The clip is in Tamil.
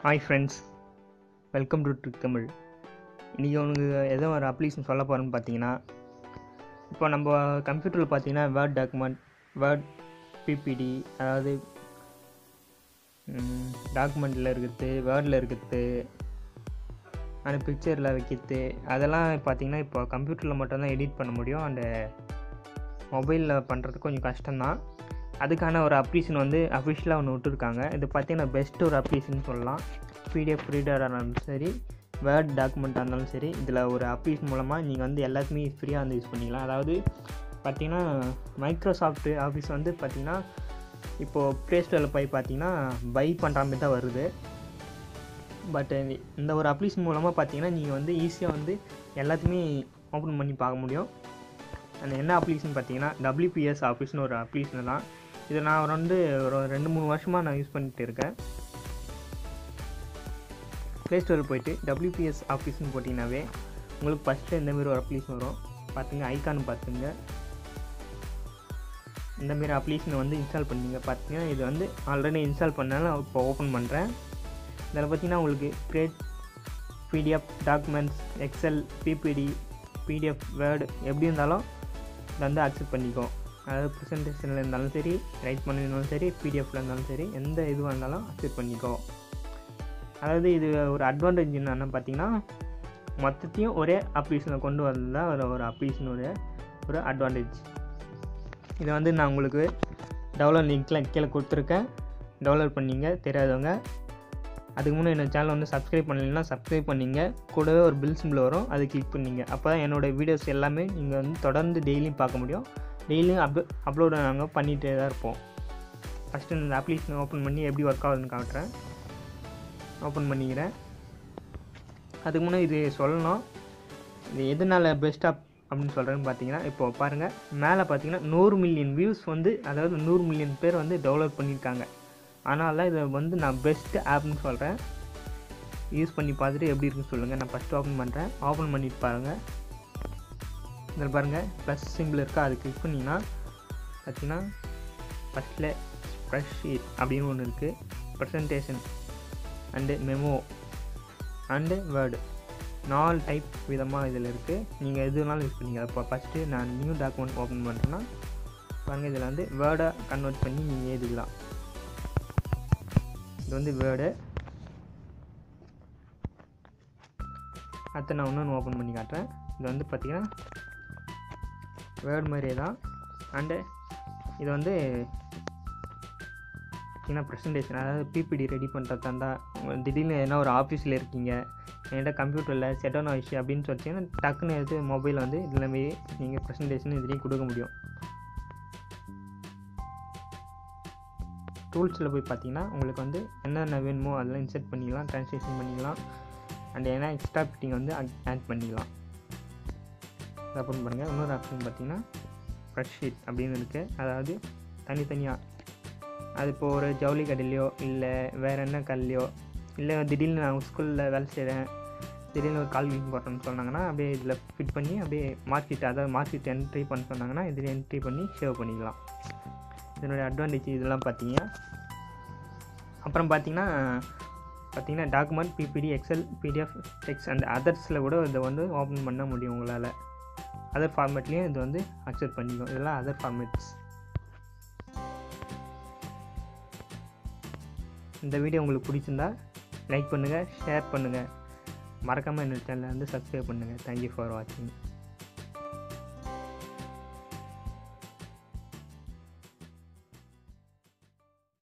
hi friends welcome to Trick Tamil இன்றைக்கி உனக்கு எதோ ஒரு அப்ளிகேஷன் சொல்ல போகிறேன்னு பார்த்தீங்கன்னா இப்போ நம்ம கம்ப்யூட்டரில் பார்த்தீங்கன்னா வேர்ட் டாக்குமெண்ட் வேர்ட் பிபிடி அதாவது டாக்குமெண்ட்டில் இருக்கிறது வேர்டில் இருக்கிறது அந்த பிக்சரில் வைக்கிறது அதெல்லாம் பார்த்தீங்கன்னா இப்போ கம்ப்யூட்டரில் மட்டும்தான் எடிட் பண்ண முடியும் அண்டு மொபைலில் பண்ணுறது கொஞ்சம் கஷ்டம்தான் அதுக்கான ஒரு அப்ளிகேஷன் வந்து அஃபிஷியலாக ஒன்று விட்டுருக்காங்க இது பார்த்தீங்கன்னா பெஸ்ட் ஒரு அப்ளிகேஷன் சொல்லலாம் பிடிஎஃப் ரீடராக இருந்தாலும் சரி வேர்ட் டாக்குமெண்ட்டாக இருந்தாலும் சரி இதில் ஒரு அப்ளிகேஷன் மூலமாக நீங்கள் வந்து எல்லாத்துக்குமே ஃப்ரீயாக வந்து யூஸ் பண்ணிக்கலாம் அதாவது பார்த்தீங்கன்னா மைக்ரோசாஃப்ட் ஆஃபீஸ் வந்து பார்த்தீங்கன்னா இப்போது ப்ளே ஸ்டோரில் போய் பார்த்தீங்கன்னா பை பண்ணுற மாதிரி தான் வருது பட் இந்த ஒரு அப்ளிகேஷன் மூலமாக பார்த்தீங்கன்னா நீங்கள் வந்து ஈஸியாக வந்து எல்லாத்தையுமே ஓப்பன் பண்ணி பார்க்க முடியும் அந்த என்ன அப்ளிகேஷன் பார்த்தீங்கன்னா டபிள்யூபிஎஸ் ஆஃபீஸ்னு ஒரு அப்ளிகேஷன் தான் இதை நான் வந்து ஒரு ரெண்டு மூணு வருஷமாக நான் யூஸ் பண்ணிகிட்டு இருக்கேன் ப்ளே ஸ்டோரில் போயிட்டு டபிள்யூபிஎஸ் ஆஃபீஸ்னு போட்டிங்கனாவே உங்களுக்கு ஃபஸ்ட்டு இந்தமாரி ஒரு அப்ளிகேஷன் வரும் பார்த்துங்க ஐக்கான் பார்த்துங்க இந்தமாரி அப்ளிகேஷனை வந்து இன்ஸ்டால் பண்ணிங்க பார்த்தீங்கன்னா இது வந்து ஆல்ரெடி இன்ஸ்டால் பண்ணாலும் இப்போ ஓப்பன் பண்ணுறேன் இதில் பார்த்தீங்கன்னா உங்களுக்கு great PDF documents Excel PPT PDF Word எப்படி இருந்தாலும் இதை வந்து அக்செப்ட் பண்ணிக்கும் அதாவது ப்ரெசன்டேஷனில் இருந்தாலும் சரி ரைட் பண்ணியிருந்தாலும் சரி பிடிஎஃப்பில் இருந்தாலும் சரி எந்த இதுவாக இருந்தாலும் அக்செப்ட் பண்ணிக்கோ அதாவது இது ஒரு அட்வான்டேஜ் என்னென்னு பார்த்தீங்கன்னா மொத்தத்தையும் ஒரே அப்ளிகேஷனில் கொண்டு வரது தான் ஒரு ஒரு அப்ளிகேஷனுடைய ஒரு அட்வான்டேஜ் இதை வந்து நான் உங்களுக்கு டவுன்லோட் லிங்க்கில் கீழே கொடுத்துருக்கேன் டவுன்லோட் பண்ணிங்க தெரியாதவங்க அதுக்கு முன்னே என்னோடய சேனல் வந்து சப்ஸ்கிரைப் பண்ணலைன்னா சப்ஸ்கிரைப் பண்ணிங்க கூடவே ஒரு பில் சிம்பிள் வரும் அதை கிளிக் பண்ணிங்க அப்போ தான் என்னோடய வீடியோஸ் எல்லாமே நீங்கள் வந்து தொடர்ந்து டெய்லியும் பார்க்க முடியும் டெய்லியும் அப் அப்லோட் நாங்கள் பண்ணிகிட்டே தான் இருப்போம் ஃபஸ்ட்டு இந்த அப்ளிகேஷன் ஓப்பன் பண்ணி எப்படி ஒர்க் ஆகுதுன்னு காட்டுறேன் ஓப்பன் பண்ணிக்கிறேன் அதுக்கு முன்னே இது சொல்லணும் இது எதனால் பெஸ்ட் ஆப் அப்படின்னு சொல்கிறேன்னு பார்த்தீங்கன்னா இப்போ பாருங்கள் மேலே பார்த்தீங்கன்னா நூறு மில்லியன் வியூஸ் வந்து அதாவது நூறு மில்லியன் பேர் வந்து டவுன்லோட் பண்ணியிருக்காங்க அதனால தான் இதை வந்து நான் பெஸ்ட் ஆப்னு சொல்கிறேன் யூஸ் பண்ணி பார்த்துட்டு எப்படி இருக்குன்னு சொல்லுங்கள் நான் ஃபஸ்ட்டு ஓப்பன் பண்ணுறேன் ஓப்பன் பண்ணிட்டு பாருங்கள் இதில் பாருங்கள் ப்ளஸ் சிம்பிள் இருக்கா அது கிளிக் பண்ணிங்கன்னா பார்த்தீங்கன்னா ஃபஸ்ட்டில் ஸ்ப்ரெஷ் ஷீட் அப்படின்னு ஒன்று இருக்குது presentation and memo and Word நாலு டைப் விதமாக இதில் இருக்குது நீங்கள் எது வேணாலும் யூஸ் பண்ணிங்க இப்போ ஃபஸ்ட்டு நான் நியூ டாக்குமெண்ட் ஓப்பன் பண்ணுறேன்னா பாருங்கள் இதில் வந்து வேர்டை கன்வெர்ட் பண்ணி நீங்கள் எழுதிக்கலாம் இது வந்து வேர்டு அடுத்து நான் இன்னொன்று ஓப்பன் பண்ணி காட்டுறேன் இது வந்து பார்த்திங்கன்னா வேர்டு மாதிரியே தான் அண்டு இது வந்து பார்த்திங்கன்னா ப்ரெசன்டேஷன் அதாவது பிபிடி ரெடி பண்ணுறதா இருந்தால் திடீர்னு எதனா ஒரு ஆஃபீஸில் இருக்கீங்க என்கிட்ட கம்ப்யூட்டரில் செட்டோன் ஆயிடுச்சு அப்படின்னு சொல்லிட்டீங்கன்னா டக்குன்னு எடுத்து மொபைல் வந்து இதில் போய் நீங்கள் ப்ரெசன்டேஷன் இதுலேயும் கொடுக்க முடியும் டூல்ஸில் போய் பார்த்தீங்கன்னா உங்களுக்கு வந்து என்னென்ன வேணுமோ அதெல்லாம் இன்செர்ட் பண்ணிக்கலாம் ட்ரான்ஸ்லேஷன் பண்ணிக்கலாம் அண்ட் ஏன்னா எக்ஸ்ட்ரா ஃபிட்டிங் வந்து ஆட் பண்ணிக்கலாம் ஓப்பன் பண்ணுங்கள் இன்னொரு ஆப்ஷன் பார்த்தீங்கன்னா ஃப்ரெஷ் ஷீட் அப்படின்னு இருக்குது அதாவது தனித்தனியாக அது இப்போ ஒரு ஜவுளி கடையிலையோ இல்லை வேறு என்ன கல்லையோ இல்லை திடீர்னு நான் ஸ்கூலில் வேலை செய்கிறேன் திடீர்னு ஒரு கால் மீட்டிங் போட்டோம்னு சொன்னாங்கன்னா அப்படியே இதில் ஃபிட் பண்ணி அப்படியே மார்க்கெட் அதாவது மார்க்கெட் என்ட்ரி பண்ண சொன்னாங்கன்னா இதில் என்ட்ரி பண்ணி சேவ் பண்ணிக்கலாம் இதனுடைய அட்வான்டேஜ் இதெல்லாம் பார்த்தீங்க அப்புறம் பார்த்தீங்கன்னா பார்த்தீங்கன்னா document PPT Excel PDF text and அதர்ஸில் கூட இதை வந்து ஓப்பன் பண்ண முடியும் உங்களால் அதர் ஃபார்மேட்லேயும் இது வந்து அக்செப்ட் பண்ணிக்கும் இதெல்லாம் அதர் ஃபார்மேட்ஸ் இந்த வீடியோ உங்களுக்கு பிடிச்சிருந்தா லைக் பண்ணுங்கள் ஷேர் பண்ணுங்கள் மறக்காமல் என்னோடய சேனலை வந்து சப்ஸ்கிரைப் பண்ணுங்கள் தேங்க்யூ ஃபார் வாட்சிங்